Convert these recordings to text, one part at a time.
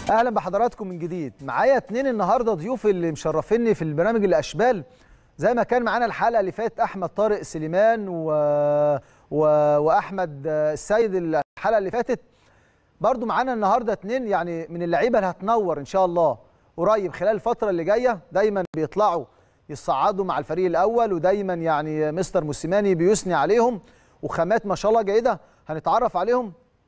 اهلا بحضراتكم من جديد معايا اتنين النهارده ضيوف اللي مشرفيني في البرنامج الاشبال زي ما كان معانا الحلقه اللي فاتت احمد طارق سليمان و... و... واحمد السيد الحلقه اللي فاتت برضو معانا النهارده اتنين يعني من اللعيبه اللي هتنور ان شاء الله قريب خلال الفتره اللي جايه دايما بيطلعوا يصعدوا مع الفريق الاول ودايما يعني مستر موسيماني بيثني عليهم وخامات ما شاء الله جيده هنتعرف عليهم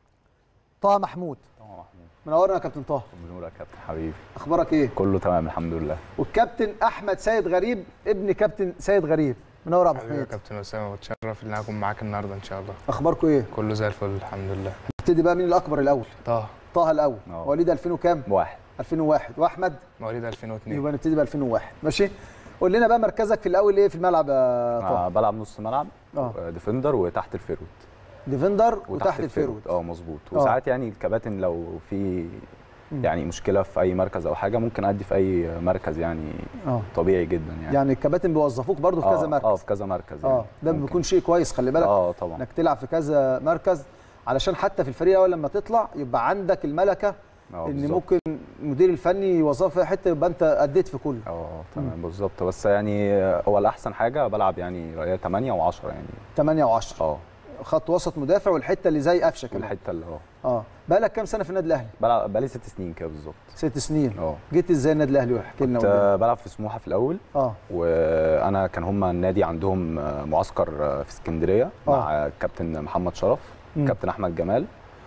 طه محمود طبعا محمود منورنا يا كابتن طه بنور يا كابتن حبيبي اخبارك ايه كله تمام الحمد لله والكابتن احمد سيد غريب ابن كابتن سيد غريب منور يا ابو حبيبي يا حميد كابتن اسامه بتشرف ان انا اكون معاك النهارده ان شاء الله اخباركم ايه كله زي الفل الحمد لله نبتدي بقى مين الاكبر الاول طه طه الاول أه. مواليد 2000 وكام واحد 2001 واحد مواليد 2002 يبقى نبتدي ب 2001 ماشي قول لنا بقى مركزك في الاول ايه في الملعب يا آه طه بلعب نص ملعب اه آه، ديفندر وتحت الفيرود ديفندر وتحت الفيرود اه مظبوط آه. وساعات يعني الكباتن لو في مم. يعني مشكله في اي مركز او حاجه ممكن ادي في اي مركز يعني اه طبيعي جدا يعني يعني الكباتن بيوظفوك برضو في آه، كذا اه مركز في كذا مركز يعني اه ده ممكن. بيكون شيء كويس خلي بالك اه طبعا انك تلعب في كذا مركز علشان حتى في الفريق الاول لما تطلع يبقى عندك الملكه اه ان بالظبط. ممكن المدير الفني يوظفك في حته يبقى انت اديت في كله اه تمام بالظبط بس يعني هو الاحسن حاجه بلعب يعني 8 و10 يعني 8 و10 اه خط وسط مدافع والحته اللي زي قفشه كمان الحته اللي اه اه بقى لك كام سنه في النادي الاهلي بلعب بقالي ست سنين كده بالظبط ست سنين اه جيت ازاي النادي الاهلي واحكي لنا كنت قول لنا. آه، بلعب في سموحه في الاول اه وانا كان هم النادي عندهم آه، معسكر آه، في اسكندريه آه. مع كابتن محمد شرف مم. كابتن احمد جمال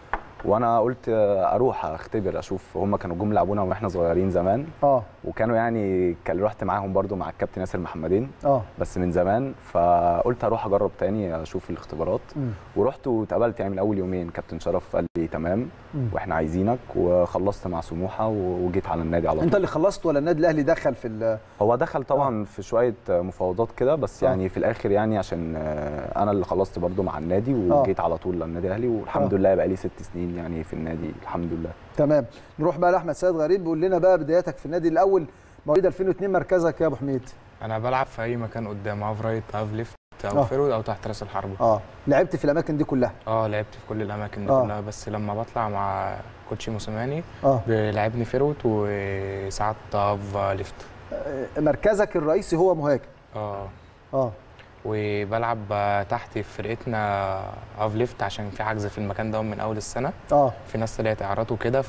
وانا قلت آه، اروح اختبر اشوف هم كانوا جم لعبونا واحنا صغيرين زمان اه وكانوا يعني كان رحت معاهم برضو مع الكابتن ياسر محمدين اه بس من زمان فقلت اروح اجرب تاني اشوف الاختبارات مم. ورحت واتقابلت يعني من اول يومين كابتن شرف قال لي تمام مم. واحنا عايزينك وخلصت مع سموحه وجيت على النادي على طول انت اللي خلصت ولا النادي الاهلي دخل في ال- هو دخل طبعا في شويه مفاوضات كده بس آه. يعني في الاخر يعني عشان آه، انا اللي خلصت برضو مع النادي وجيت على طول للنادي الاهلي والحمد آه. لله بقى لي ست سنين يعني في النادي الحمد لله تمام نروح بقى لاحمد سيد غريب قول لنا بقى بداياتك في النادي الاول مواليد 2002 مركزك يا ابو حميد انا بلعب في اي مكان قدام هاف رايت هاف ليفت آه. او فيرود او تحت راس الحربه اه لعبت في الاماكن دي كلها اه لعبت في كل الاماكن دي آه. كلها بس لما بطلع مع كوتشي موسيماني اه بيلعبني فيرود وساعات هاف ليفت آه، مركزك الرئيسي هو مهاجم اه اه وبلعب تحت في فرقتنا هاف ليفت عشان في حجز في المكان ده من اول السنه اه في ناس طلعت اعارات وكده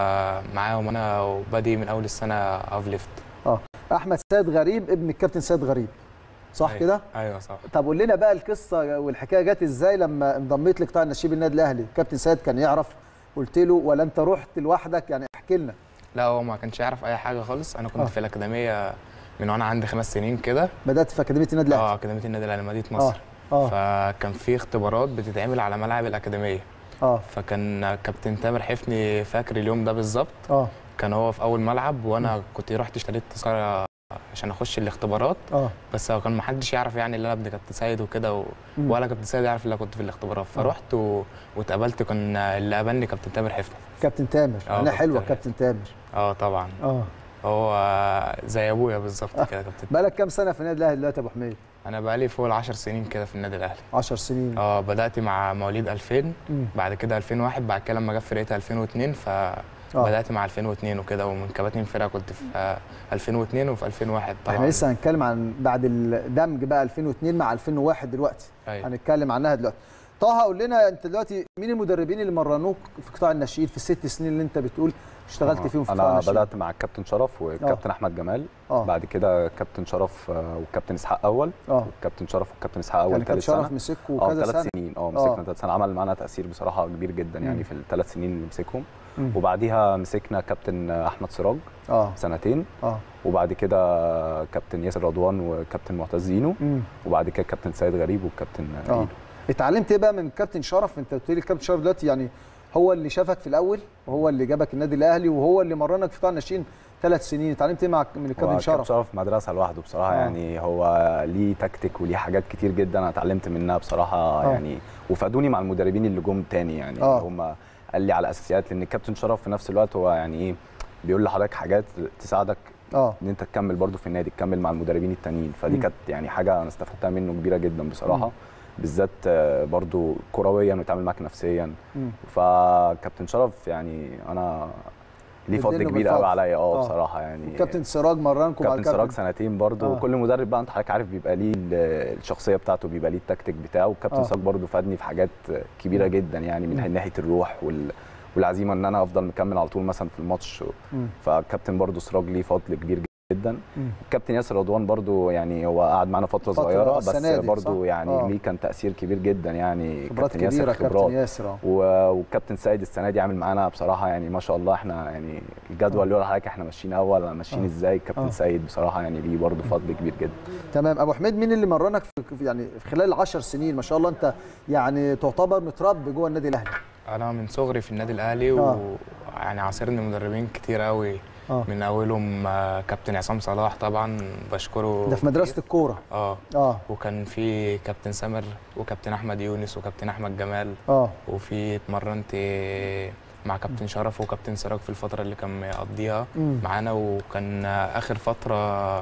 فمعاهم انا وبادي من اول السنه هاف ليفت احمد سيد غريب ابن الكابتن سيد غريب صح أيوة. كده ايوه صح طب قول لنا بقى القصه والحكايه جت ازاي لما انضميت لقطاع النشيب النادي الاهلي كابتن سيد كان يعرف قلت له ولا انت رحت لوحدك يعني احكي لنا لا هو ما كانش يعرف اي حاجه خالص انا كنت آه. في الاكاديميه من وانا عندي خمس سنين كده بدات في اكاديميه النادي الاهلي اه اكاديميه النادي الاهلي مدينه مصر اه فكان في اختبارات بتتعمل على ملاعب الاكاديميه اه فكان كابتن تامر حفني فاكر اليوم ده بالظبط اه كان هو في اول ملعب وانا كنت رحت اشتريت تذكره عشان اخش الاختبارات اه بس هو كان محدش يعرف يعني ان انا ابن كابتن سيد وكده و... مم. ولا كابتن سيد يعرف ان انا كنت في الاختبارات فرحت و... واتقابلت كان اللي قابلني كابتن تامر حفني كابتن تامر آه، انا كابتن حلوه تامر. كابتن تامر اه طبعا اه هو زي ابويا بالظبط كده كابتن بقالك كام سنه في النادي الاهلي دلوقتي يا ابو حميد انا بقالي فوق ال 10 سنين كده في النادي الاهلي 10 سنين اه بدات مع مواليد 2000 مم. بعد كده 2001 بعد كده لما جت فرقتي 2002 فبدات مع 2002 وكده ومن كباتن الفرقه كنت في آه، 2002 وفي 2001 طبعا احنا لسه هنتكلم عن بعد الدمج بقى 2002 مع 2001 دلوقتي أيوة. هنتكلم عنها دلوقتي طه قول لنا انت دلوقتي مين المدربين اللي مرنوك في قطاع الناشئين في الست سنين اللي انت بتقول اشتغلت فيهم في قطاع انا الناشئين بدات مع الكابتن شرف والكابتن احمد جمال اه بعد كده كابتن شرف آه، والكابتن اسحاق اول اه والكابتن شرف والكابتن اسحاق اول يعني كابتن ثالث شرف سنه مسكوا اه كذا ثلاث سنه سنين اه آه. مسكنا ثلاث سنين عمل معانا تاثير بصراحه كبير جدا مم. يعني في الثلاث سنين اللي مسكهم مم. وبعديها مسكنا كابتن احمد سراج اه سنتين اه وبعد كده كابتن ياسر رضوان وكابتن معتز زينو مم. وبعد كده كابتن سيد غريب والكابتن اه ايلو اتعلمت ايه بقى من كابتن شرف انت قلت لي الكابتن شرف دلوقتي يعني هو اللي شافك في الاول وهو اللي جابك النادي الاهلي وهو اللي مرنك في قطاع الناشئين ثلاث سنين اتعلمت ايه مع من الكابتن هو شرف شرف مدرسه لوحده بصراحه آه. آه. يعني هو ليه تكتيك وليه حاجات كتير جدا انا اتعلمت منها بصراحه آه. آه. يعني وفادوني مع المدربين اللي جم تاني يعني آه. هم قال لي على اساسيات لان الكابتن شرف في نفس الوقت هو يعني ايه بيقول لحضرتك حاجات تساعدك اه ان انت تكمل برضو في النادي تكمل مع المدربين التانيين فدي مم. كانت يعني حاجه انا استفدتها منه كبيره جدا بصراحه مم. بالذات آه، برضو كرويا ويتعامل معاك نفسيا مم. فكابتن شرف يعني انا ليه فضل بتدله كبير قوي بالفضل. عليا اه آه. بصراحه يعني كابتن سراج مرنكم كابتن سراج سنتين برضو آه. آه. كل مدرب بقى انت حضرتك عارف بيبقى ليه ال- الشخصيه بتاعته بيبقى ليه التكتيك بتاعه والكابتن آه. سراج برضو فادني في حاجات كبيره جدا يعني من ناحيه الروح وال والعزيمه ان انا افضل مكمل على طول مثلا في الماتش مم. فكابتن برضو سراج ليه فضل كبير جدا مم. الكابتن ياسر رضوان برضو يعني هو قعد معانا فتره, فترة صغيره بس السنة دي، برضو صح؟ يعني آه. ليه كان تاثير كبير جدا يعني خبرات كابتن كبيره ياسر كابتن خبرات ياسر اه و- والكابتن سيد السنه دي عامل معانا بصراحه يعني ما شاء الله احنا يعني الجدول اللي ورا حضرتك احنا ماشيين اول ماشيين آه. ازاي الكابتن آه. سيد بصراحه يعني ليه برضه فضل كبير جدا تمام ابو حميد مين اللي مرنك في في- يعني في خلال العشر سنين ما شاء الله انت يعني تعتبر متربي جوه النادي الاهلي انا من صغري في النادي الاهلي آه. ويعني عاصرني مدربين كتير قوي اه من اولهم آه، كابتن عصام صلاح طبعا بشكره ده في مدرسه الكوره اه اه وكان في كابتن سامر وكابتن احمد يونس وكابتن احمد جمال اه وفي اتمرنت مع كابتن شرف وكابتن سراج في الفتره اللي كان مقضيها مم. معانا وكان اخر فتره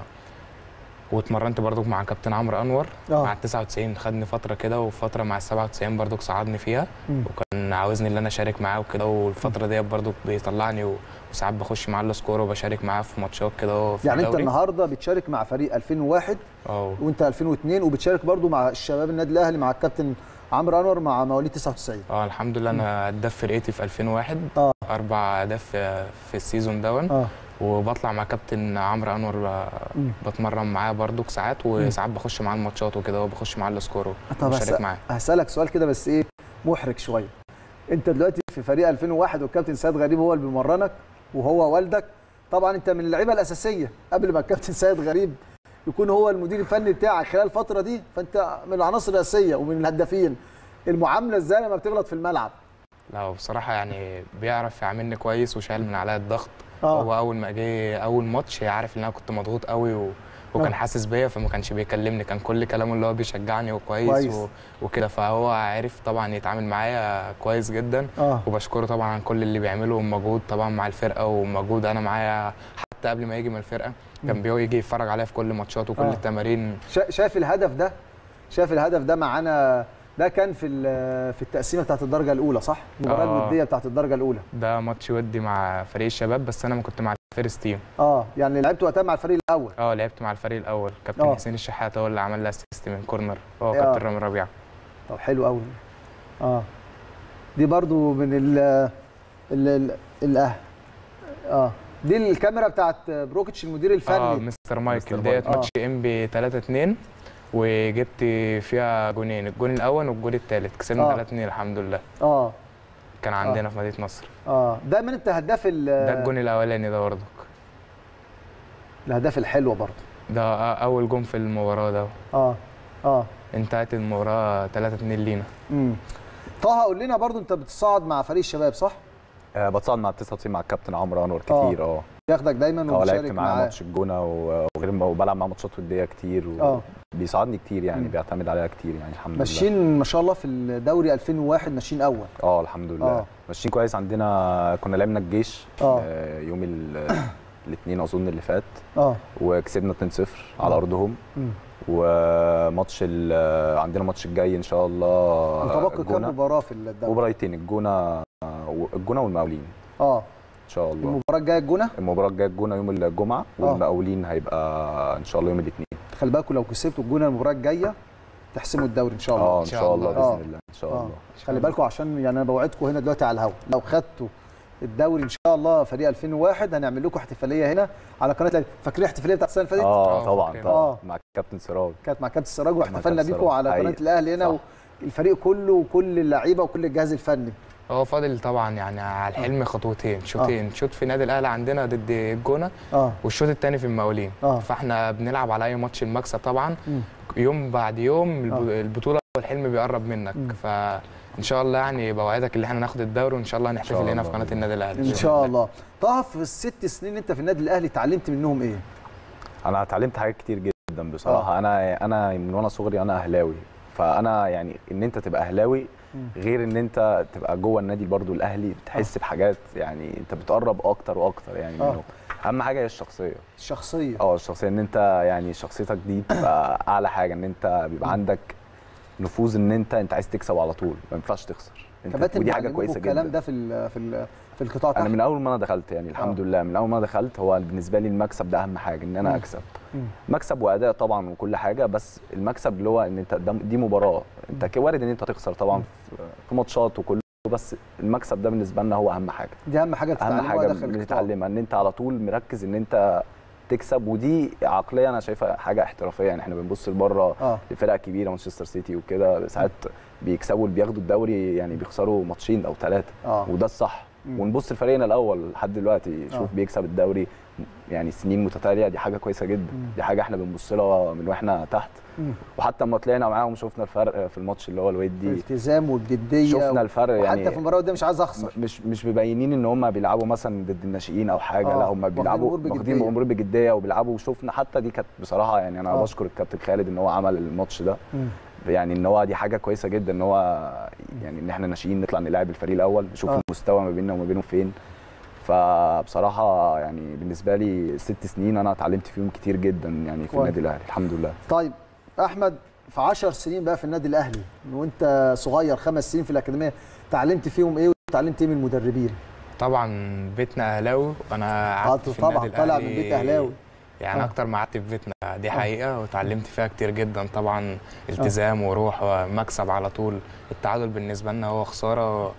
واتمرنت برضو مع كابتن عمرو انور آه. مع ال 99 خدني فتره كده وفتره مع ال 97 برضو صعدني فيها مم. وكان عاوزني ان انا اشارك معاه وكده والفتره ديت برضو بيطلعني و- وساعات بخش معاه السكور وبشارك معاه في ماتشات كده في يعني انت الدوري. النهارده بتشارك مع فريق 2001 اه وانت 2002 وبتشارك برضو مع الشباب النادي الاهلي مع الكابتن عمرو انور مع مواليد 99 اه الحمد لله انا هداف فرقتي في 2001 اه اربع اهداف في في السيزون دون اه وبطلع مع كابتن عمرو انور ب- مم. بتمرن معاه برضو ساعات وساعات بخش معاه الماتشات وكده وبخش معاه السكور طب وبشارك هس- معاه هسألك سؤال كده بس ايه محرج شويه انت دلوقتي في فريق 2001 والكابتن سيد غريب هو اللي بيمرنك وهو والدك طبعا انت من اللعيبه الاساسيه قبل ما الكابتن سيد غريب يكون هو المدير الفني بتاعك خلال الفتره دي فانت من العناصر الاساسيه ومن الهدافين المعامله ازاي لما بتغلط في الملعب لا بصراحة يعني بيعرف يعاملني كويس وشايل من عليا الضغط آه. هو أول ما جه أول ماتش عارف إن أنا كنت مضغوط قوي و... وكان آه. حاسس بيا فما كانش بيكلمني كان كل كلامه اللي هو بيشجعني وكويس كويس. و... وكده فهو عارف طبعا يتعامل معايا كويس جدا اه وبشكره طبعا عن كل اللي بيعمله ومجهود طبعا مع الفرقة ومجهود أنا معايا حتى قبل ما يجي من الفرقة كان بيجي يتفرج عليا في كل ماتشات وكل آه. التمارين شا- شايف الهدف ده شايف الهدف ده معانا ده كان في ال- في التقسيمه بتاعت الدرجه الاولى صح المباراه آه. الوديه بتاعت الدرجه الاولى ده ماتش ودي مع فريق الشباب بس أنا ما كنت مع الفيرست تيم اه يعني لعبت وقتها مع الفريق الاول اه لعبت مع الفريق الاول كابتن آه. حسين الشحات هو اللي عمل لي اسيست من كورنر هو آه. كابتن رامي ربيعه طب حلو قوي اه دي برضو من ال ال ال الاه اه دي الكاميرا بتاعت بروكيتش المدير اه الفني مستر مايكل مستر ديت مايكل. ماتش ام بي 3 2 وجبت فيها جونين الجون الاول والجون الثالث كسبنا آه. 3 2 الحمد لله اه كان عندنا في مدينه نصر اه دايما انت هداف ال- ده الجون الاولاني ده برضك الاهداف الحلوه برضو ده اول جون في المباراه ده اه اه انتهت المباراه 3 2 لينا امم طه قول لنا برضو انت بتصعد مع فريق الشباب صح آه بتصعد مع ال 99 مع الكابتن عمرو انور آه. كتير اه ياخدك دايما اه لعبت وبتشارك معاه معاه ماتش الجونه و- وغير ما وبلعب معاه ماتشات وديه كتير اه وبيساعدني كتير يعني مم. بيعتمد عليا كتير يعني الحمد لله ماشيين ما شاء الله في الدوري 2001 ماشيين اول اه الحمد لله آه. آه. ماشيين كويس عندنا كنا لعبنا الجيش آه. آه يوم ال- الاثنين اظن اللي فات اه وكسبنا 2-0 على آه. ارضهم مم. وماتش ال- عندنا ماتش الجاي ان شاء الله متبقي كام الجونه مباراه في الدوري مباراتين الجونه الجونه والمقاولين اه ان شاء الله المباراه الجايه الجونه المباراه الجايه الجونه يوم الجمعه والمقاولين هيبقى ان شاء الله يوم الاثنين خلي بالكم لو كسبتوا الجونه المباراه الجايه تحسموا الدوري ان شاء الله اه ان إن شاء شاء الله الله. آه. باذن الله ان شاء اه الله خلي بالكم عشان يعني انا بوعدكم هنا دلوقتي على الهوا لو خدتوا الدوري ان شاء الله فريق 2001 هنعمل لكم احتفاليه هنا على قناه الأهلي. فاكرين الاحتفاليه بتاعت السنه اللي فاتت اه آه، طبعا فاكرين. طبعا آه. مع كابتن سراج كانت مع كابتن السراج واحتفلنا كابتن بيكم على سراج. قناه حقيقي. الاهلي هنا صح. الفريق كله وكل اللعيبه وكل الجهاز الفني هو فاضل طبعا يعني على الحلم خطوتين شوطين شوط في نادي الاهلي عندنا ضد الجونه اه والشوط الثاني في المقاولين آه. فاحنا بنلعب على اي ماتش المكسب طبعا مم. يوم بعد يوم الب- آه. البطوله والحلم بيقرب منك مم. فان شاء الله يعني بوعدك ان احنا ناخد الدوري وان شاء الله هنحتفل شاء هنا في الله. قناه النادي الاهلي ان شاء الله طه في الست سنين اللي انت في النادي الاهلي اتعلمت منهم ايه؟ انا اتعلمت حاجات كتير جدا بصراحه انا انا من وانا صغري انا اهلاوي فانا يعني ان انت تبقى اهلاوي مم. غير ان انت تبقى جوه النادي برضو الاهلي بتحس بحاجات يعني انت بتقرب اكتر واكتر يعني آه. منه اهم حاجه هي الشخصيه الشخصيه اه الشخصيه ان انت يعني شخصيتك دي تبقى اعلى حاجه ان انت بيبقى عندك نفوذ ان انت انت عايز تكسب على طول ما ينفعش تخسر انت كباتن ودي حاجه بيعلموكوا كويسه الكلام جدا ده في ال في ال في في القطاع انا تحت من اول ما انا دخلت يعني الحمد آه. لله من اول ما انا دخلت هو بالنسبه لي المكسب ده اهم حاجه ان انا مم. اكسب مم. مكسب واداء طبعا وكل حاجه بس المكسب اللي هو ان انت ده- دي مباراه انت ك- وارد ان انت تخسر طبعا في- في ماتشات وكله بس المكسب ده بالنسبه لنا هو اهم حاجه دي اهم حاجه اهم بتتعلموها حاجه داخل القطاع بنتعلمها ان انت على طول مركز ان انت تكسب ودي عقليه انا شايفها حاجه احترافيه يعني احنا بنبص لبره اه لفرق كبيره مانشستر سيتي وكده ساعات بيكسبوا اللي بياخدوا الدوري يعني بيخسروا ماتشين او ثلاثه اه وده الصح مم. ونبص لفريقنا الاول لحد دلوقتي شوف آه. بيكسب الدوري يعني سنين متتاليه دي حاجه كويسه جدا مم. دي حاجه احنا بنبص لها من واحنا تحت مم. وحتى لما طلعنا معاهم شفنا الفرق في الماتش اللي هو الودي الالتزام والجديه شفنا الفرق وحتى يعني في المباراه دي مش عايز اخسر مش مش مبينين ان هم بيلعبوا مثلا ضد الناشئين او حاجه آه، لا هم واخدين بيلعبوا الأمور واخدين بجدية. الامور بجديه وبيلعبوا وشفنا حتى دي كانت بصراحه يعني انا آه. بشكر الكابتن خالد ان هو عمل الماتش ده مم. يعني ان هو دي حاجه كويسه جدا ان هو يعني ان احنا ناشئين نطلع نلاعب الفريق الاول نشوف آه. المستوى ما بيننا وما بينه فين فبصراحه يعني بالنسبه لي ست سنين انا اتعلمت فيهم كتير جدا يعني في كويس. النادي الاهلي الحمد لله طيب احمد في 10 سنين بقى في النادي الاهلي وانت صغير خمس سنين في الاكاديميه اتعلمت فيهم ايه واتعلمت ايه من المدربين؟ طبعا بيتنا اهلاوي وانا قعدت في طبعا النادي طالع من الأهلي بيت اهلاوي يعني آه. اكتر ما قعدت في بيتنا دي آه. حقيقه وتعلمت فيها كتير جدا طبعا التزام وروح ومكسب على طول التعادل بالنسبه لنا هو خساره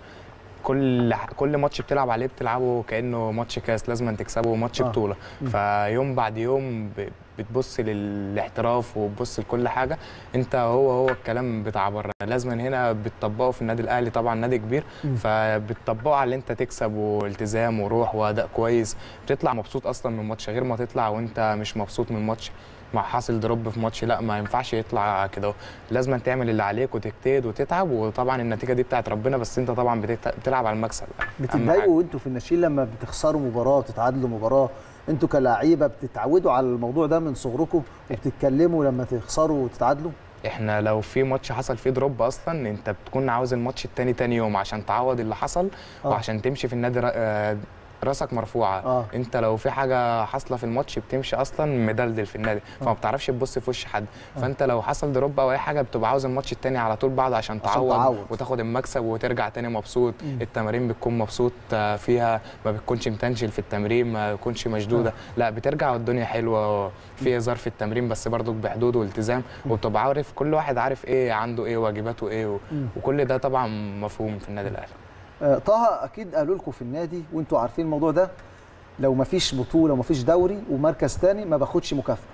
كل كل ماتش بتلعب عليه بتلعبه كانه ماتش كاس لازم تكسبه ماتش آه. بطوله مم. فيوم بعد يوم ب- بتبص للاحتراف وبتبص لكل حاجه انت هو هو الكلام بتاع بره لازم هنا بتطبقه في النادي الاهلي طبعا نادي كبير مم. فبتطبقه على اللي انت تكسب والتزام وروح واداء كويس بتطلع مبسوط اصلا من الماتش غير ما تطلع وانت مش مبسوط من الماتش مع حاصل دروب في ماتش لا ما ينفعش يطلع كده لازم تعمل اللي عليك وتجتهد وتتعب وطبعا النتيجه دي بتاعت ربنا بس انت طبعا بتت- بتلعب على المكسب أهم حاجة. بتتضايقوا وانتوا في الناشئين لما بتخسروا مباراه وتتعادلوا مباراه انتوا كلاعيبه بتتعودوا على الموضوع ده من صغركم وبتتكلموا لما تخسروا وتتعادلوا؟ احنا لو في ماتش حصل فيه دروب اصلا انت بتكون عاوز الماتش التاني تاني يوم عشان تعوض اللي حصل آه. وعشان تمشي في النادي را- آه، راسك مرفوعه اه انت لو في حاجه حاصله في الماتش بتمشي اصلا مدلدل في النادي فما بتعرفش تبص في وش حد آه. فانت لو حصل دروب او اي حاجه بتبقى عاوز الماتش التاني على طول بعد عشان تعوض, تعوض. وتاخد المكسب وترجع تاني مبسوط مم. التمارين بتكون مبسوط آه، فيها ما بتكونش متنشل في التمرين ما بتكونش مشدوده لا بترجع والدنيا حلوه في هزار في التمرين بس برضو بحدود والتزام وبتبقى عارف كل واحد عارف ايه عنده ايه واجباته ايه و- مم. وكل ده طبعا مفهوم في النادي الاهلي آه، طه اكيد قالوا لكم في النادي وانتوا عارفين الموضوع ده لو ما فيش بطوله وما فيش دوري ومركز تاني ما باخدش مكافاه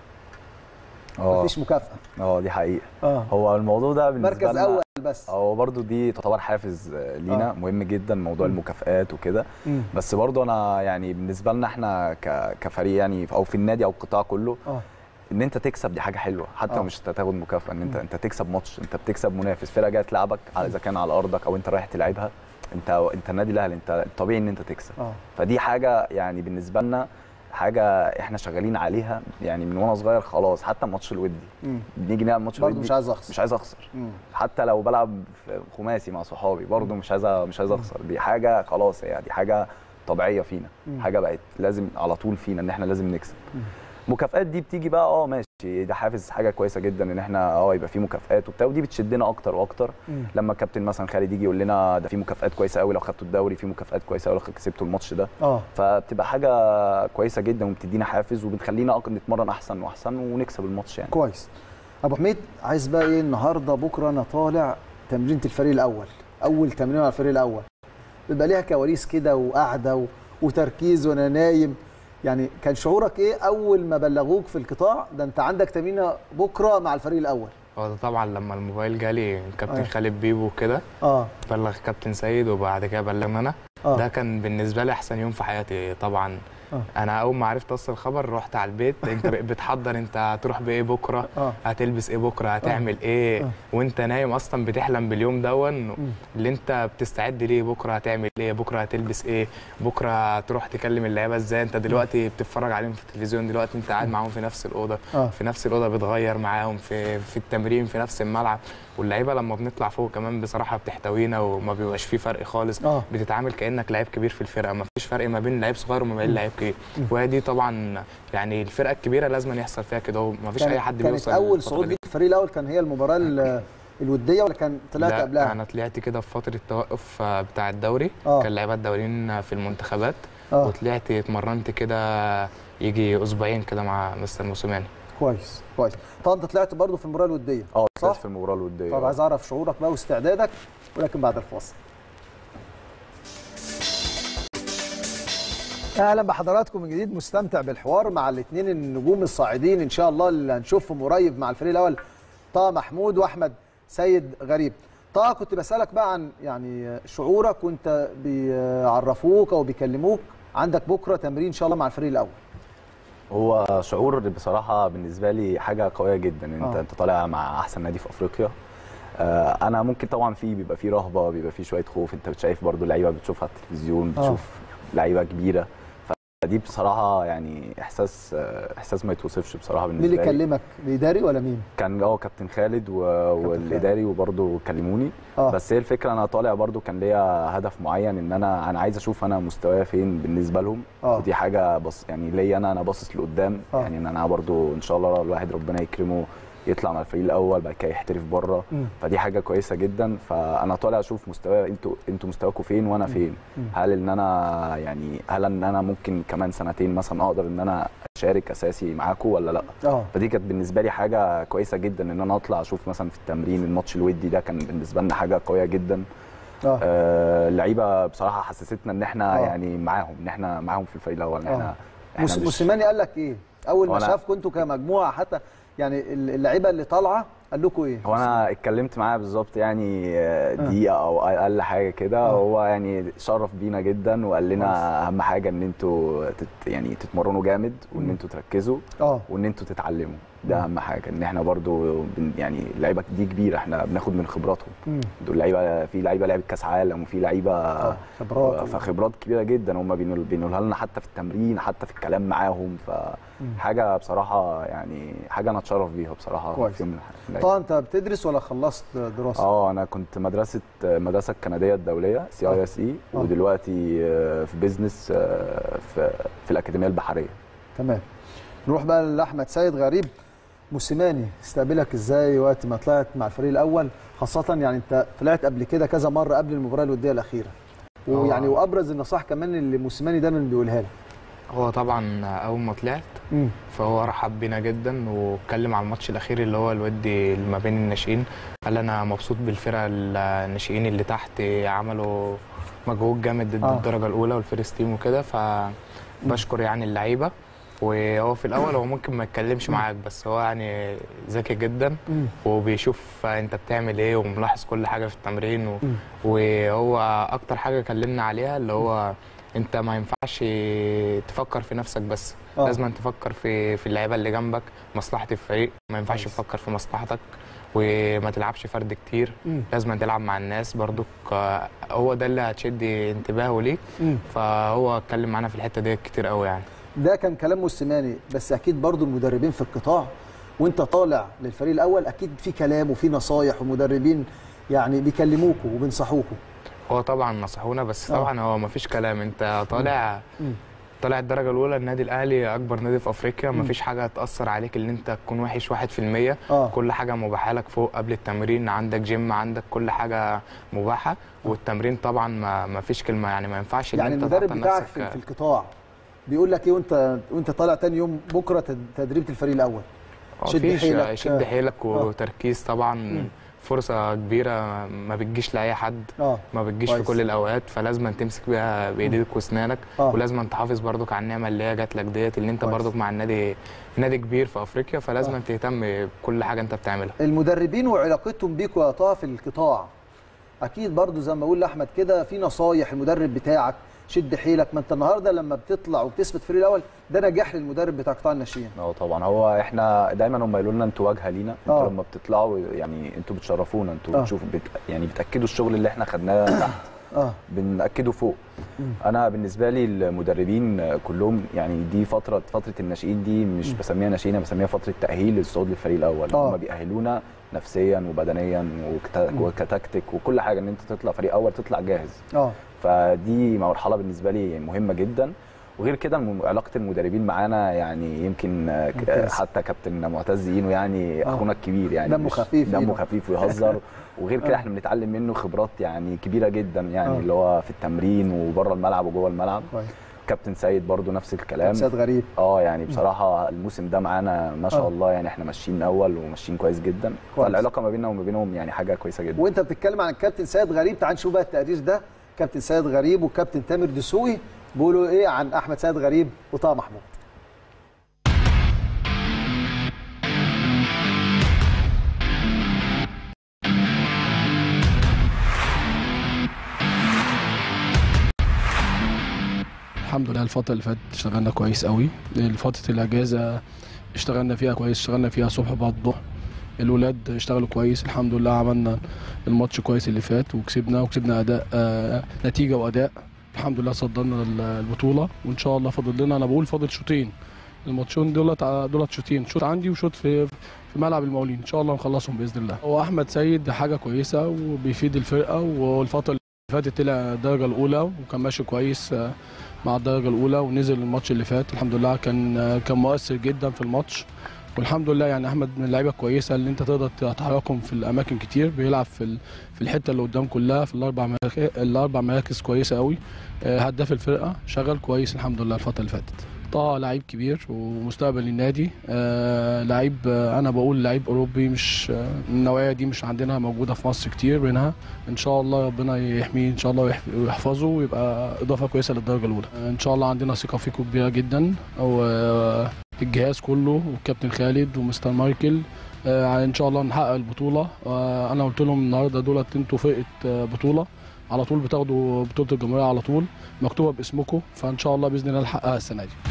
ما اه فيش مكافاه اه دي حقيقه اه هو الموضوع ده بالنسبه مركز لنا اول بس هو برضو دي تعتبر حافز آه، لينا آه. مهم جدا موضوع مم. المكافآت وكده مم. بس برضو انا يعني بالنسبه لنا احنا ك- كفريق يعني او في النادي او القطاع كله اه ان انت تكسب دي حاجه حلوه حتى آه. لو مش تاخد مكافاه ان انت مم. انت تكسب ماتش انت بتكسب منافس فرقه جايه تلعبك على اذا كان على ارضك او انت رايح تلعبها انت انت النادي الاهلي انت الطبيعي ان انت تكسب اه فدي حاجه يعني بالنسبه لنا حاجه احنا شغالين عليها يعني من وانا صغير خلاص حتى الماتش الودي مم. بنيجي نلعب ماتش برضه الودي مش عايز اخسر مش عايز اخسر مم. حتى لو بلعب في خماسي مع صحابي برضه مش عايز مش عايز اخسر دي حاجه خلاص هي دي حاجه طبيعيه فينا مم. حاجه بقت لازم على طول فينا ان احنا لازم نكسب مم. مكافآت دي بتيجي بقى اه ماشي ده حافز حاجه كويسه جدا ان احنا اه يبقى في مكافآت وبتاع ودي بتشدنا اكتر واكتر مم. لما الكابتن مثلا خالد يجي يقول لنا ده في مكافآت كويسه قوي لو خدتوا الدوري في مكافآت كويسه قوي لو كسبتوا الماتش ده اه فبتبقى حاجه كويسه جدا وبتدينا حافز وبتخلينا أك- نتمرن احسن واحسن ونكسب الماتش يعني كويس ابو حميد عايز بقى ايه النهارده بكره انا طالع تمرينه الفريق الاول اول تمرين على الفريق الاول بيبقى ليها كواليس كده وقعده و... وتركيز وانا نايم يعني كان شعورك ايه اول ما بلغوك في القطاع ده انت عندك تمرينه بكره مع الفريق الاول هو ده طبعا لما الموبايل جالي الكابتن آه. خالد بيبو وكده اه بلغ كابتن سيد وبعد كده بلغنا انا اه ده كان بالنسبه لي احسن يوم في حياتي طبعا آه. انا اول ما عرفت اصل الخبر رحت على البيت انت بقيت بتحضر انت هتروح بايه بكره اه هتلبس ايه بكره هتعمل ايه آه. وانت نايم اصلا بتحلم باليوم دون مم. اللي انت بتستعد ليه بكره هتعمل ايه بكره هتلبس ايه بكره هتروح تكلم اللعيبه ازاي انت دلوقتي بتتفرج عليهم في التلفزيون دلوقتي انت قاعد معاهم في نفس الاوضه اه في نفس الاوضه بتغير معاهم في في التمرين في نفس الملعب واللعيبه لما بنطلع فوق كمان بصراحه بتحتوينا وما بيبقاش في فرق خالص اه بتتعامل كانك لعيب كبير في الفرقه ما فيش فرق ما بين لعيب صغير وما بين لعيب كبير مم. وهي دي طبعا يعني الفرقه الكبيره لازم يحصل فيها كده وما فيش كانت- اي حد كانت بيوصل اول للفترة صعود دي. ليك الفريق الاول كان هي المباراه ال- الوديه ولا كان طلعت لا، قبلها انا طلعت كده في فتره التوقف آه، بتاع الدوري آه. كان لعيبه الدوريين في المنتخبات اه وطلعت اتمرنت كده يجي اسبوعين كده مع مستر موسيماني كويس كويس طبعا انت طلعت برضه في المباراه الوديه اه صح؟ طلعت في المباراه الوديه طب آه. عايز اعرف شعورك بقى واستعدادك ولكن بعد الفاصل اهلا بحضراتكم من جديد مستمتع بالحوار مع الاثنين النجوم الصاعدين ان شاء الله اللي هنشوفهم قريب مع الفريق الاول طه محمود واحمد سيد غريب طه كنت بسالك بقى عن يعني شعورك وانت بيعرفوك او بيكلموك عندك بكره تمرين ان شاء الله مع الفريق الاول هو شعور بصراحه بالنسبه لي حاجه قويه جدا انت آه. انت طالع مع احسن نادي في افريقيا آه، انا ممكن طبعا في بيبقى في رهبه بيبقى في شويه خوف انت شايف برضو لعيبه بتشوفها على التلفزيون آه. بتشوف لعيبه كبيره فدي بصراحه يعني احساس آه، احساس ما يتوصفش بصراحه مين بالنسبه اللي لي كلمك الاداري ولا مين كان اه كابتن خالد و... والاداري وبرضو كلموني اه بس هي الفكره انا طالع برضو كان ليا هدف معين ان انا انا عايز اشوف انا مستواي فين بالنسبه لهم اه ودي حاجه بص يعني ليا انا انا باصص لقدام آه. يعني ان انا برضو ان شاء الله الواحد ربنا يكرمه يطلع مع الفريق الاول بعد كده يحترف بره مم. فدي حاجه كويسه جدا فانا طالع اشوف مستواي انتوا انتوا مستواكم فين وانا فين مم. هل ان انا يعني هل ان انا ممكن كمان سنتين مثلا اقدر ان انا اشارك اساسي معاكم ولا لا اه فدي كانت بالنسبه لي حاجه كويسه جدا ان انا اطلع اشوف مثلا في التمرين الماتش الودي ده كان بالنسبه لنا حاجه قويه جدا اه آه، اللعيبه بصراحه حسستنا ان احنا آه. يعني معاهم ان احنا معاهم في الفريق الاول ان آه. احنا موس- احنا مش موسيماني قال لك ايه اول ما هو أنا- شافكم انتوا كمجموعه حتى يعني اللعيبه اللي طالعه قال لكم ايه هو انا اتكلمت معاه بالظبط يعني آه، دقيقه او اقل حاجه كده آه. هو يعني شرف بينا جدا وقال لنا اهم حاجه ان انتوا تت يعني تتمرنوا جامد وان مم. انتوا تركزوا اه وان انتوا تتعلموا ده مم. اهم حاجه ان احنا برضو بن يعني اللعيبه دي كبيره احنا بناخد من خبراتهم مم. دول لعيبه في لعيبه لعبت كاس عالم وفي لعيبه اه خبرات فخبرات كبيره جدا هم بينقل- بينقلها لنا حتى في التمرين حتى في الكلام معاهم مم. فحاجه بصراحه يعني حاجه انا اتشرف بيها بصراحه كويس. في يوم من الأيام. طبعا انت بتدرس ولا خلصت دراسه اه انا كنت مدرسه مدرسه الكنديه الدوليه سي اي اس اي آه. ودلوقتي آه، في بيزنس آه، في في الاكاديميه البحريه تمام نروح بقى لاحمد سيد غريب موسيماني استقبلك ازاي وقت ما طلعت مع الفريق الاول خاصه يعني انت طلعت قبل كده كذا مره قبل المباراه الوديه الاخيره ويعني آه. وابرز النصائح كمان اللي موسيماني دايما بيقولها لك هو طبعا اول ما طلعت مم. فهو رحب بينا جدا واتكلم على الماتش الاخير اللي هو الودي اللي ما بين الناشئين قال انا مبسوط بالفرقه الناشئين اللي تحت عملوا مجهود جامد ضد آه. الدرجه الاولى والفيرست تيم وكده فبشكر يعني اللعيبه وهو في الاول هو ممكن ما يتكلمش معاك بس هو يعني ذكي جدا مم. وبيشوف انت بتعمل ايه وملاحظ كل حاجه في التمرين و... مم. وهو اكتر حاجه كلمنا عليها اللي هو انت ما ينفعش تفكر في نفسك بس آه. لازم تفكر في في اللعيبه اللي جنبك مصلحه الفريق ما ينفعش كويس. تفكر في مصلحتك وما تلعبش فرد كتير مم. لازم تلعب مع الناس برضك آه، هو ده اللي هتشد انتباهه ليك مم. فهو اتكلم معانا في الحته دي كتير قوي يعني ده كان كلام موسيماني بس اكيد برضو المدربين في القطاع وانت طالع للفريق الاول اكيد في كلام وفي نصايح ومدربين يعني بيكلموكوا وبينصحوكوا هو طبعا نصحونا بس آه. طبعا هو ما فيش كلام انت طالع مم. طالع الدرجه الاولى النادي الاهلي اكبر نادي في افريقيا مم. ما فيش حاجه تاثر عليك ان انت تكون وحش 1% اه كل حاجه مباحه لك فوق قبل التمرين عندك جيم عندك كل حاجه مباحه والتمرين طبعا ما, ما فيش كلمه يعني ما ينفعش يعني ان انت المدرب تعطل بتاعك نفسك في, في القطاع بيقول لك ايه وانت وانت طالع تاني يوم بكره تد- تدريبه الفريق الاول آه، شد فيش- حيلك. شد حيلك آه. وتركيز طبعا مم. فرصه كبيره ما بتجيش لاي حد اه ما بتجيش في كويس. كل الاوقات فلازم تمسك بيها بايديك واسنانك اه ولازم تحافظ برضك على النعمه اللي هي جات لك ديت اللي انت كويس. برضك مع النادي نادي كبير في افريقيا فلازم آه. تهتم بكل حاجه انت بتعملها المدربين وعلاقتهم بيكوا يا طه في القطاع اكيد برضو زي ما بقول لاحمد كده في نصايح المدرب بتاعك شد حيلك ما انت النهارده لما بتطلع وبتثبت في الفريق الاول ده نجاح للمدرب بتاع قطاع الناشئين اه طبعا هو احنا دايما هم يقولوا لنا انتوا واجهه لينا آه. انتوا لما بتطلعوا يعني انتوا بتشرفونا انتوا آه. بتشوفوا بت يعني بتاكدوا الشغل اللي احنا خدناه تحت اه بنأكده فوق مم. انا بالنسبه لي المدربين كلهم يعني دي فتره فتره الناشئين دي مش مم. بسميها ناشئين أنا بسميها فتره تاهيل للصعود للفريق الاول آه. هم بيأهلونا نفسيا وبدنيا وكت- مم. وكتكتيك وكل حاجه ان انت تطلع فريق اول تطلع جاهز اه فدي مرحله بالنسبه لي مهمه جدا وغير كده الم- علاقه المدربين معانا يعني يمكن آه، ك- ممتاز. حتى كابتن معتز اينو يعني آه. اخونا الكبير يعني دمه مش- خفيف دمه إينو. خفيف ويهزر وغير آه. كده احنا بنتعلم منه خبرات يعني كبيره جدا يعني آه. اللي هو في التمرين وبره الملعب وجوه الملعب كويس كابتن سيد برضو نفس الكلام سيد غريب اه يعني بصراحه الموسم ده معانا ما شاء آه. الله يعني احنا ماشيين اول وماشيين كويس جدا كويس. فالعلاقه ما بيننا وما بينهم يعني حاجه كويسه جدا وانت بتتكلم عن الكابتن سيد غريب تعال نشوف بقى التقرير ده كابتن سيد غريب والكابتن تامر دسوقي بيقولوا ايه عن احمد سيد غريب وطه محمود الحمد لله الفترة اللي فاتت اشتغلنا كويس قوي فترة الأجازة اشتغلنا فيها كويس اشتغلنا فيها صبح بعد الظهر الولاد اشتغلوا كويس الحمد لله عملنا الماتش كويس اللي فات وكسبنا وكسبنا أداء آه نتيجة وأداء الحمد لله صدرنا ال- البطولة وإن شاء الله فاضل لنا أنا بقول فاضل شوطين الماتشين دولت دولت شوطين شوط عندي وشوط في في ملعب المقاولين ان شاء الله نخلصهم باذن الله هو احمد سيد حاجه كويسه وبيفيد الفرقه والفتره اللي فاتت طلع الدرجه الاولى وكان ماشي كويس آه، مع الدرجه الاولى ونزل الماتش اللي فات الحمد لله كان آه، كان مؤثر جدا في الماتش والحمد لله يعني احمد من اللعيبه الكويسه اللي انت تقدر تحركهم في الاماكن كتير بيلعب في ال- في الحته اللي قدام كلها في الاربع مراكز الاربع مراكز كويسه قوي آه، هداف الفرقه شغال كويس الحمد لله الفتره اللي فاتت طه لعيب كبير ومستقبل النادي آه لعيب آه انا بقول لعيب اوروبي مش آه النوعيه دي مش عندنا موجوده في مصر كتير منها ان شاء الله ربنا يحميه ان شاء الله ويح- ويحفظه ويبقى اضافه كويسه للدرجه الاولى آه ان شاء الله عندنا ثقه فيكم كبيره جدا والجهاز كله والكابتن خالد ومستر مايكل آه ان شاء الله نحقق البطوله آه انا قلت لهم النهارده دولت انتوا فرقه آه بطوله على طول بتاخدوا بطوله الجمهوريه على طول مكتوبه باسمكم فان شاء الله باذن الله نحققها السنه دي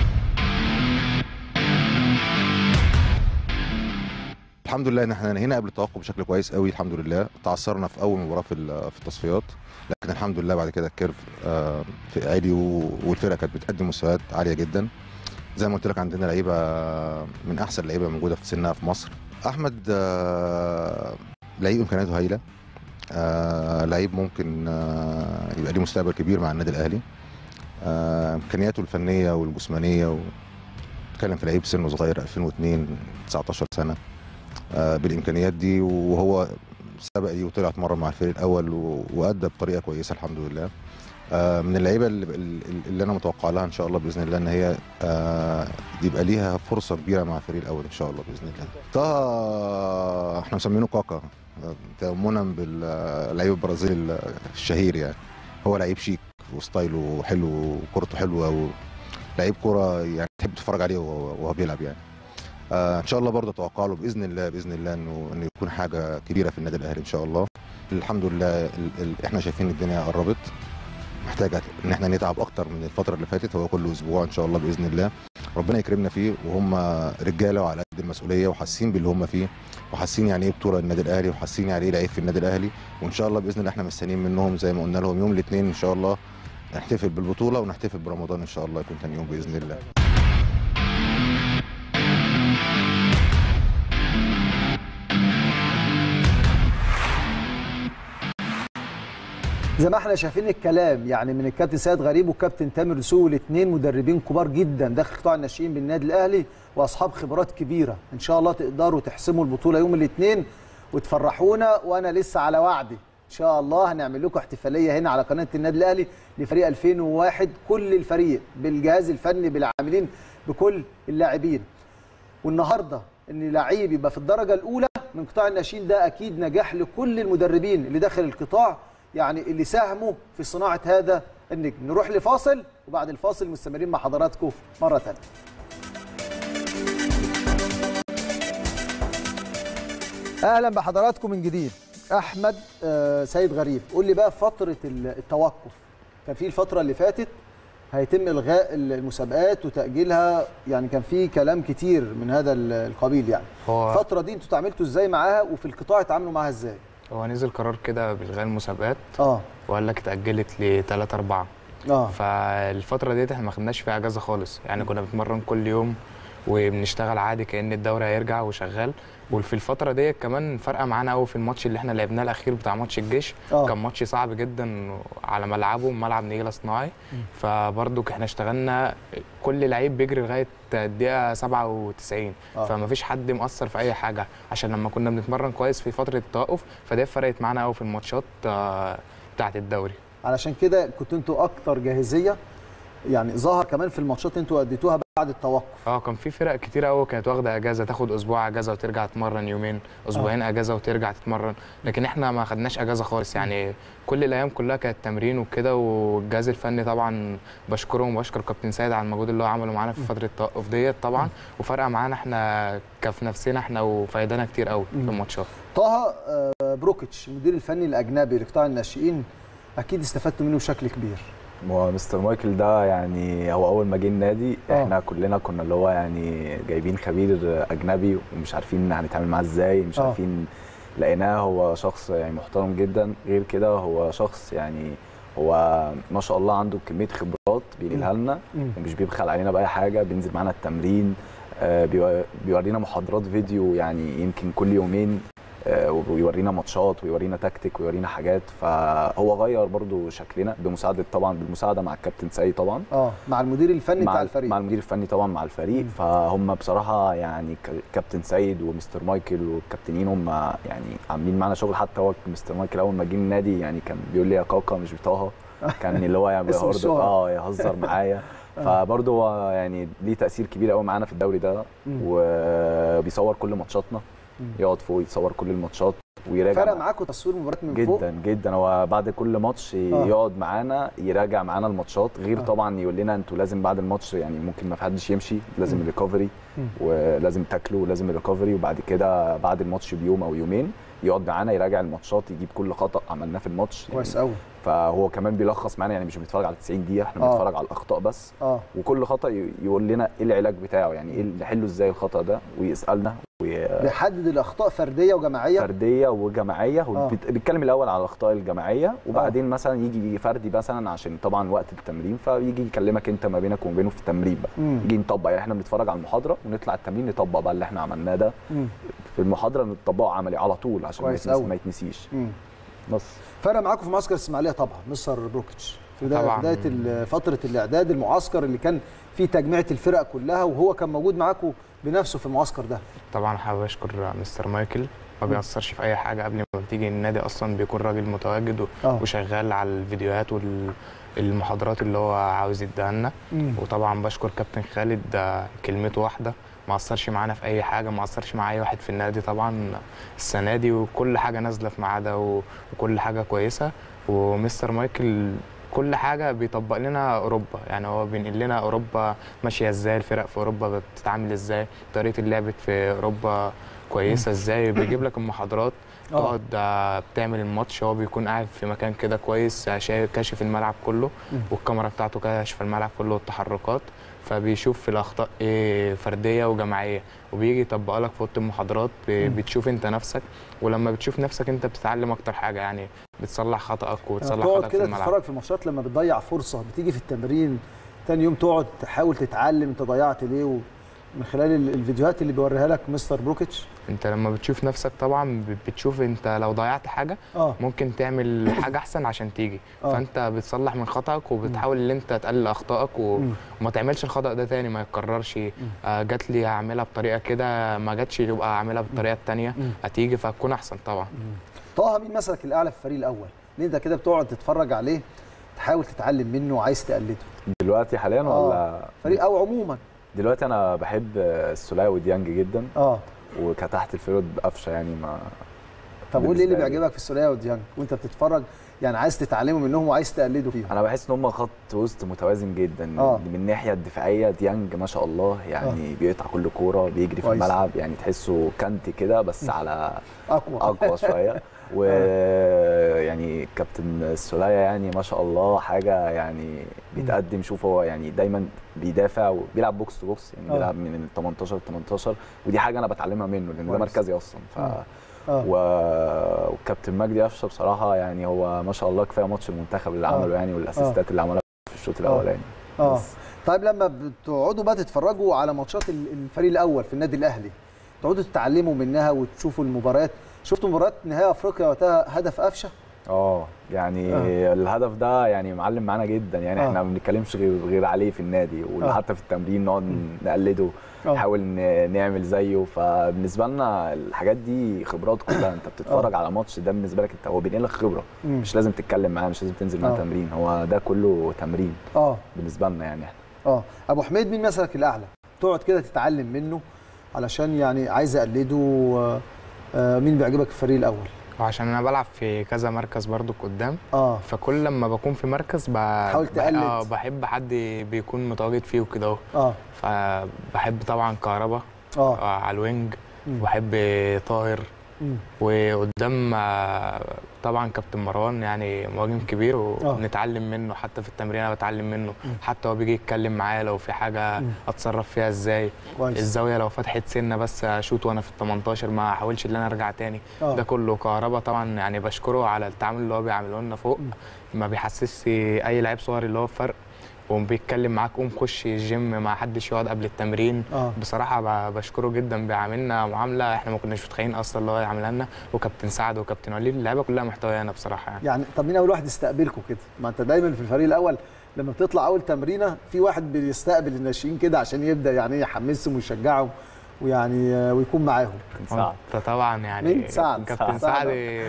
الحمد لله ان احنا هنا قبل التوقف بشكل كويس قوي الحمد لله تعثرنا في اول مباراه في ال- في التصفيات لكن الحمد لله بعد كده الكيرف آه، في عالي و- والفرقه كانت بتقدم مستويات عاليه جدا زي ما قلت لك عندنا لعيبه من احسن لعيبه موجوده في سنها في مصر احمد آه، لعيب امكانياته هايله آه، لعيب ممكن آه، يبقى ليه مستقبل كبير مع النادي الاهلي آه، امكانياته الفنيه والجسمانيه و... بتتكلم في لعيب سنه صغير 2002 19 سنه آه، بالامكانيات دي وهو سبق دي وطلع اتمرن مع الفريق الاول و- وادى بطريقه كويسه الحمد لله آه، من اللعيبه اللي, اللي انا متوقع لها ان شاء الله باذن الله ان هي آه، يبقى ليها فرصه كبيره مع الفريق الاول ان شاء الله باذن الله طه احنا مسمينه كاكا آه، تيمنا باللعيب البرازيلي الشهير يعني هو لعيب شيك وستايله حلو وكورته حلوه ولعيب كوره يعني تحب تتفرج عليه وهو وهو بيلعب يعني آه ان شاء الله برضه اتوقع له باذن الله باذن الله انه انه يكون حاجه كبيره في النادي الاهلي ان شاء الله الحمد لله ال ال احنا شايفين الدنيا قربت محتاجه ان احنا نتعب اكتر من الفتره اللي فاتت هو كل اسبوع ان شاء الله باذن الله ربنا يكرمنا فيه وهم رجاله وعلى قد المسؤوليه وحاسين باللي هم فيه وحاسين يعني ايه بطوله النادي الاهلي وحاسين يعني ايه لعيب في النادي الاهلي وان شاء الله باذن الله احنا مستنيين منهم زي ما قلنا لهم يوم الاثنين ان شاء الله نحتفل بالبطوله ونحتفل برمضان ان شاء الله يكون ثاني يوم باذن الله زي ما احنا شايفين الكلام يعني من الكابتن سيد غريب والكابتن تامر دسوقي الاثنين مدربين كبار جدا داخل قطاع الناشئين بالنادي الاهلي واصحاب خبرات كبيره ان شاء الله تقدروا تحسموا البطوله يوم الاثنين وتفرحونا وانا لسه على وعدي ان شاء الله هنعمل لكم احتفاليه هنا على قناه النادي الاهلي لفريق 2001 كل الفريق بالجهاز الفني بالعاملين بكل اللاعبين والنهارده ان لعيب يبقى في الدرجه الاولى من قطاع الناشئين ده اكيد نجاح لكل المدربين اللي داخل القطاع يعني اللي ساهموا في صناعه هذا النجم نروح لفاصل وبعد الفاصل مستمرين مع حضراتكم مره ثانيه اهلا بحضراتكم من جديد احمد آه، سيد غريب قول لي بقى فتره التوقف كان في الفتره اللي فاتت هيتم الغاء المسابقات وتاجيلها يعني كان في كلام كتير من هذا القبيل يعني هو الفتره دي انتوا اتعاملتوا ازاي معاها وفي القطاع اتعاملوا معاها ازاي هو نزل قرار كده بالغاء المسابقات اه وقال لك اتاجلت ل 3 4 اه فالفتره ديت احنا ما خدناش فيها اجازه خالص يعني كنا بنتمرن كل يوم وبنشتغل عادي كأن الدوري هيرجع وشغال وفي الفترة ديت كمان فارقة معانا قوي في الماتش اللي احنا لعبناه الأخير بتاع ماتش الجيش آه. كان ماتش صعب جدا على ملعبه ملعب نجيلة صناعي فبرضك احنا اشتغلنا كل لعيب بيجري لغاية الدقيقة 97 آه. فما فيش حد مؤثر في أي حاجة عشان لما كنا بنتمرن كويس في فترة التوقف فده فرقت معانا قوي في الماتشات آه، بتاعة الدوري علشان كده كنتوا انتوا اكتر جاهزيه يعني ظهر كمان في الماتشات انتوا اديتوها بعد التوقف اه كان في فرق كتير قوي كانت واخده اجازه تاخد اسبوع اجازه وترجع تتمرن يومين اسبوعين اجازه وترجع تتمرن لكن احنا ما خدناش اجازه خالص يعني كل الايام كلها كانت تمرين وكده والجهاز الفني طبعا بشكرهم وبشكر كابتن سيد على المجهود اللي هو عمله معانا في فتره التوقف ديت طبعا وفرقه معانا احنا كف نفسنا احنا وفايدانا كتير قوي في الماتشات طه آه، بروكيتش المدير الفني الاجنبي لقطاع الناشئين اكيد استفدتوا منه بشكل كبير هو مستر مايكل ده يعني هو اول ما جه النادي آه. احنا كلنا كنا اللي هو يعني جايبين خبير اجنبي ومش عارفين هنتعامل معاه ازاي مش آه. عارفين لقيناه هو شخص يعني محترم جدا غير كده هو شخص يعني هو ما شاء الله عنده كميه خبرات بينقلها لنا مم. ومش بيبخل علينا باي حاجه بينزل معانا التمرين آه، بيو- بيورينا محاضرات فيديو يعني يمكن كل يومين آه، وبيورينا ماتشات ويورينا تكتيك ويورينا حاجات فهو غير برضو شكلنا بمساعده طبعا بالمساعده مع الكابتن سيد طبعا اه مع المدير الفني بتاع مع الفريق مع المدير الفني طبعا مع الفريق مم. فهم بصراحه يعني ك- كابتن سيد ومستر مايكل والكابتنين هم يعني عاملين معانا شغل حتى هو مستر مايكل اول ما جه النادي يعني كان بيقول لي يا كاكا مش بطه كان اللي هو يعني اسم برضه الشهرة. اه يهزر معايا فبرضه هو يعني ليه تاثير كبير قوي معانا في الدوري ده مم. وبيصور كل ماتشاتنا مم. يقعد فوق يتصور كل الماتشات ويراجع فرق مع- معاكم تصوير مباريات من فوق جدا جدا هو بعد كل ماتش يقعد معانا يراجع معانا الماتشات غير آه. طبعا يقول لنا انتوا لازم بعد الماتش يعني ممكن ما حدش يمشي لازم مم. الريكفري مم. ولازم تاكلوا ولازم الريكفري وبعد كده بعد الماتش بيوم او يومين يقعد معانا يراجع الماتشات يجيب كل خطا عملناه في الماتش كويس يعني قوي فهو كمان بيلخص معانا يعني مش بنتفرج على 90 دقيقه احنا آه. بنتفرج على الاخطاء بس اه وكل خطا ي- يقول لنا ايه العلاج بتاعه يعني ايه نحله ازاي الخطا ده ويسالنا بيحدد الاخطاء فرديه وجماعيه فرديه وجماعيه آه. هو بيت- بيتكلم الاول على الاخطاء الجماعيه وبعدين مثلا يجي فردي مثلا عشان طبعا وقت التمرين فيجي يكلمك انت ما بينك وما بينه في التمرين بقى مم. يجي نطبق يعني احنا بنتفرج على المحاضره ونطلع التمرين نطبق بقى اللي احنا عملناه ده مم. في المحاضره نطبقه عملي على طول عشان ما كويس يتنس- أوي. ما يتنسيش مم. بس فرق معاكم في معسكر الاسماعيليه طبعا مستر بروكيتش في بدايه طبعاً. بدايه ال- فتره الاعداد المعسكر اللي كان فيه تجميعه الفرق كلها وهو كان موجود معاكم بنفسه في المعسكر ده طبعا حابب اشكر مستر مايكل ما بيأثرش في اي حاجه قبل ما بتيجي النادي اصلا بيكون راجل متواجد و- آه. وشغال على الفيديوهات والمحاضرات اللي هو عاوز يديها لنا مم. وطبعا بشكر كابتن خالد ده كلمته واحده ما اثرش معانا في اي حاجه ما اثرش مع اي واحد في النادي طبعا السنه دي وكل حاجه نازله في ميعادها و- وكل حاجه كويسه ومستر مايكل كل حاجه بيطبق لنا اوروبا يعني هو بينقل لنا اوروبا ماشيه ازاي الفرق في اوروبا بتتعامل ازاي طريقه اللعب في اوروبا كويسه ازاي بيجيب لك المحاضرات آه. تقعد آه، بتعمل الماتش هو بيكون قاعد في مكان كده كويس آه، شايف كاشف الملعب كله مم. والكاميرا بتاعته كاشف الملعب كله والتحركات فبيشوف في الاخطاء ايه فرديه وجماعيه وبيجي يطبق لك في اوضه المحاضرات ب- مم. بتشوف انت نفسك ولما بتشوف نفسك انت بتتعلم اكتر حاجه يعني بتصلح خطأك لما وتصلح تقعد خطأك في كده الملعب تتفرج في الماتشات لما بتضيع فرصه بتيجي في التمرين تاني يوم تقعد تحاول تتعلم انت ضيعت ليه و- من خلال ال- الفيديوهات اللي بيوريها لك مستر بروكيتش انت لما بتشوف نفسك طبعا ب- بتشوف انت لو ضيعت حاجه اه ممكن تعمل حاجه احسن عشان تيجي آه. فانت بتصلح من خطأك وبتحاول ان انت تقلل اخطائك و... مم. وما تعملش الخطأ ده تاني ما يتكررش آه جات لي هعملها بطريقه كده ما جاتش يبقى اعملها بالطريقه التانيه مم. هتيجي فهتكون احسن طبعا طه مين مثلك الاعلى في الفريق الاول؟ ليه انت كده بتقعد تتفرج عليه تحاول تتعلم منه وعايز تقلده دلوقتي حاليا آه. ولا فريق او عموما دلوقتي انا بحب السوليه وديانج جدا اه وكتحت الفيرود قفشه يعني ما طب قول لي اللي بالنسبة لي. بيعجبك في السوليه وديانج وانت بتتفرج يعني عايز تتعلمه منهم وعايز تقلده فيهم انا بحس ان هم خط وسط متوازن جدا آه. من الناحيه الدفاعيه ديانج ما شاء الله يعني بيقطع كل كوره بيجري في كويس. الملعب يعني تحسه كانتي كده بس على اقوى اقوى شويه ويعني كابتن السوليه يعني ما شاء الله حاجه يعني بيتقدم شوف هو يعني دايما بيدافع وبيلعب بوكس تو بوكس يعني آه. بيلعب من ال 18 ل 18 ودي حاجه انا بتعلمها منه لان ده كويس. مركزي اصلا ف اه و... والكابتن مجدي قفشه بصراحه يعني هو ما شاء الله كفايه ماتش المنتخب اللي آه. عمله يعني والاسيستات اللي عملها في الشوط الاولاني اه بس. طيب لما بتقعدوا بقى تتفرجوا على ماتشات ال- الفريق الاول في النادي الاهلي تقعدوا تتعلموا منها وتشوفوا المباريات شفتوا مباراه نهائي افريقيا وقتها هدف قفشه اه يعني آه. الهدف ده يعني معلم معانا جدا يعني آه. احنا ما بنتكلمش غير غير عليه في النادي آه. وحتى في التمرين نقعد نقلده آه. نحاول ن- نعمل زيه فبالنسبه لنا الحاجات دي خبرات كلها انت بتتفرج على ماتش ده بالنسبه لك انت هو بينقل لك خبره مم. مش لازم تتكلم معاه مش لازم تنزل معاه آه. تمرين هو ده كله تمرين اه بالنسبه لنا يعني احنا اه ابو حميد مين مثلك الاعلى تقعد كده تتعلم منه علشان يعني عايز اقلده آه، آه، مين بيعجبك في الفريق الاول وعشان انا بلعب في كذا مركز برضو قدام اه فكل لما بكون في مركز ب... حاول بح- تقلد. آه، بحب حد بيكون متواجد فيه وكده اهو اه فبحب طبعا كهربا اه آه، على الوينج مم. وبحب طاهر مم. وقدام آه، طبعا كابتن مروان يعني مهاجم كبير وبنتعلم منه حتى في التمرين انا بتعلم منه مم. حتى هو بيجي يتكلم معايا لو في حاجه مم. اتصرف فيها ازاي كويس الزاويه لو فتحت سنه بس اشوط وانا في ال 18 ما احاولش ان انا ارجع تاني آه. ده كله كهربا طبعا يعني بشكره على التعامل اللي هو بيعمله لنا فوق ما بيحسسش اي لعيب صغير اللي هو فرق وبيتكلم معاك قوم خش الجيم ما حدش يقعد قبل التمرين اه بصراحه ب- بشكره جدا بيعاملنا معامله احنا ما كناش متخيلين اصلا اللي هو يعملها لنا وكابتن سعد وكابتن وليد اللعيبه كلها محتويانا بصراحه يعني يعني طب مين اول واحد يستقبلكم كده ما انت دايما في الفريق الاول لما بتطلع اول تمرينه في واحد بيستقبل الناشئين كده عشان يبدا يعني يحمسهم ويشجعهم ويعني آه، ويكون معاهم سعد انت طبعا يعني مين؟ سعد. كابتن سعد. سعد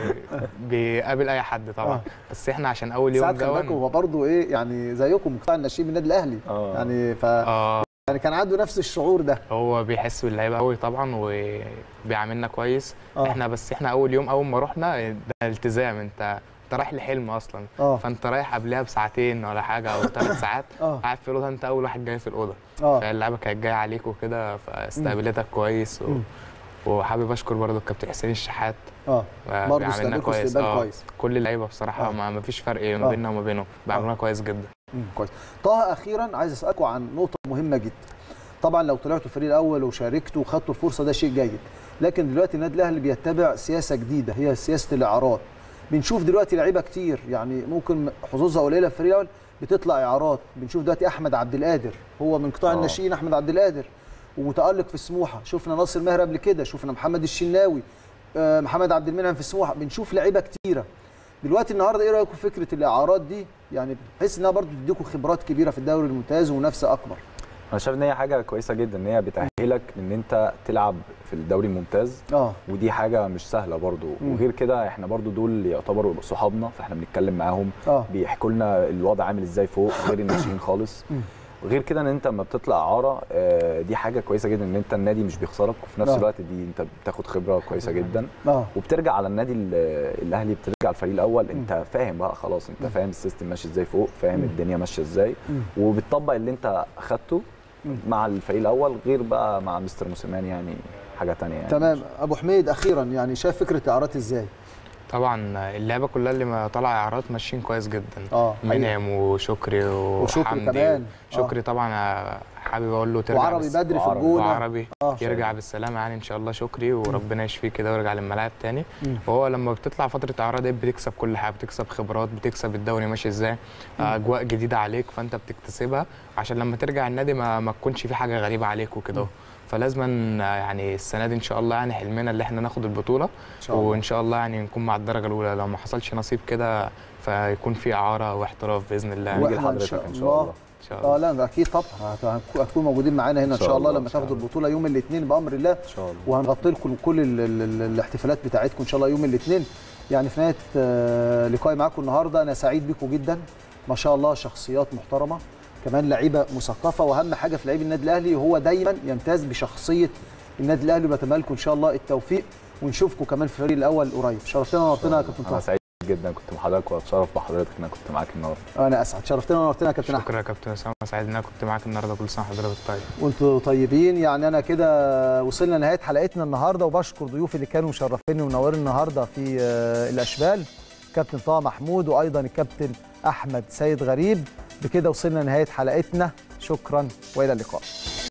بيقابل اي حد طبعا آه. بس احنا عشان اول يوم ساعات خلي بالكم ده هو برضه ايه يعني زيكم قطاع الناشئين من النادي الاهلي اه يعني ف اه يعني كان عنده نفس الشعور ده هو بيحس باللعيبه قوي طبعا وبيعاملنا كويس اه احنا بس احنا اول يوم اول ما رحنا ده التزام انت انت رايح لحلم اصلا اه فانت رايح قبلها بساعتين ولا حاجه او ثلاث ساعات اه قاعد في الاوضه انت اول واحد جاي في الاوضه اه فاللعبه كانت جايه عليك وكده فاستقبلتك كويس و... مم. وحابب اشكر برضو الكابتن حسين الشحات اه آه، برضه بيعاملنا استقبلكم كويس استقبال اه كويس كل اللعيبه بصراحه آه. ما ما فيش فرق آه. ما بيننا وما بينهم بيعاملونا كويس جدا مم، كويس طه اخيرا عايز اسالكم عن نقطه مهمه جدا طبعا لو طلعتوا الفريق الاول وشاركتوا وخدتوا الفرصه ده شيء جيد لكن دلوقتي النادي الاهلي بيتبع سياسه جديده هي سياسه الاعارات بنشوف دلوقتي لعيبه كتير يعني ممكن حظوظها قليله في الفريق الاول بتطلع اعارات بنشوف دلوقتي احمد عبد القادر هو من قطاع آه. الناشئين احمد عبد القادر ومتالق في سموحه شفنا ناصر ماهر قبل كده شفنا محمد الشناوي آه، محمد عبد المنعم في سموحه بنشوف لعيبه كتيره دلوقتي النهارده ايه رايكم في فكره الاعارات دي يعني بحيث انها برضو تديكم خبرات كبيره في الدوري الممتاز ومنافسه اكبر انا شايف ان هي حاجه كويسه جدا ان هي بتاهلك ان انت تلعب في الدوري الممتاز اه ودي حاجه مش سهله برضو مم. وغير كده احنا برضو دول يعتبروا صحابنا فاحنا بنتكلم معاهم اه بيحكوا لنا الوضع عامل ازاي فوق غير الناشئين خالص مم. وغير كده ان انت لما بتطلع اعاره آه، دي حاجه كويسه جدا ان انت النادي مش بيخسرك وفي نفس آه. الوقت دي انت بتاخد خبره كويسه جدا اه وبترجع على النادي ال- الاهلي بترجع الفريق الاول انت فاهم بقى خلاص انت فاهم السيستم ماشي ازاي فوق فاهم مم. الدنيا ماشيه ازاي مم. وبتطبق اللي انت اخدته مم. مع الفريق الاول غير بقى مع مستر موسيماني يعني حاجه تانية يعني تمام ابو حميد اخيرا يعني شايف فكره الاعارات ازاي طبعا اللعبه كلها اللي ما طالعه اعارات ماشيين كويس جدا اه حقيقي. منعم وشكري وشكري وحمدي كمان شكري طبعا آه، حابب اقول له ترجع وعربي بس- بدري في وعربي. الجونه وعربي اه يرجع بالسلامه يعني ان شاء الله شكري وربنا يشفيه كده ويرجع للملاعب تاني مم. وهو لما بتطلع فتره اعراض دي بتكسب كل حاجه بتكسب خبرات بتكسب الدوري ماشي ازاي اجواء جديده عليك فانت بتكتسبها عشان لما ترجع النادي ما, ما تكونش في حاجه غريبه عليك وكده فلازما يعني السنه دي ان شاء الله يعني حلمنا اللي احنا ناخد البطوله ان شاء الله وان شاء الله يعني نكون مع الدرجه الاولى لو ما حصلش نصيب كده فيكون في اعاره واحتراف باذن الله و- نيجي وإحنا إن لحضرتك شاء ان الله. شاء الله ان شاء اه الله لا اكيد طبعا هت- هتكونوا موجودين معانا هنا ان شاء الله لما إن شاء تاخدوا الله. البطوله يوم الاثنين بامر الله ان شاء الله وهنغطي لكم كل ال ال ال الاحتفالات بتاعتكم ان شاء الله يوم الاثنين يعني في نهايه آه، لقائي معاكم النهارده انا سعيد بيكم جدا ما شاء الله شخصيات محترمه كمان لعيبه مثقفه واهم حاجه في لعيب النادي الاهلي هو دايما يمتاز بشخصيه النادي الاهلي وبتمنى لكم ان شاء الله التوفيق ونشوفكم كمان في الفريق الاول قريب شرفتنا ونورتنا يا كابتن انا طه سعيد جدا كنت مع حضرتك واتشرف بحضرتك ان انا كنت معاك النهارده انا اسعد شرفتنا ونورتنا يا كابتن احمد شكرا يا كابتن اسامه سعيد ان انا كنت معاك النهارده كل سنه وحضرتك طيب وانتوا طيبين يعني انا كده وصلنا لنهايه حلقتنا النهارده وبشكر ضيوفي اللي كانوا مشرفيني ومنورين النهارده في آه، الاشبال كابتن طه محمود وايضا الكابتن احمد سيد غريب بكده وصلنا لنهايه حلقتنا شكرا والى اللقاء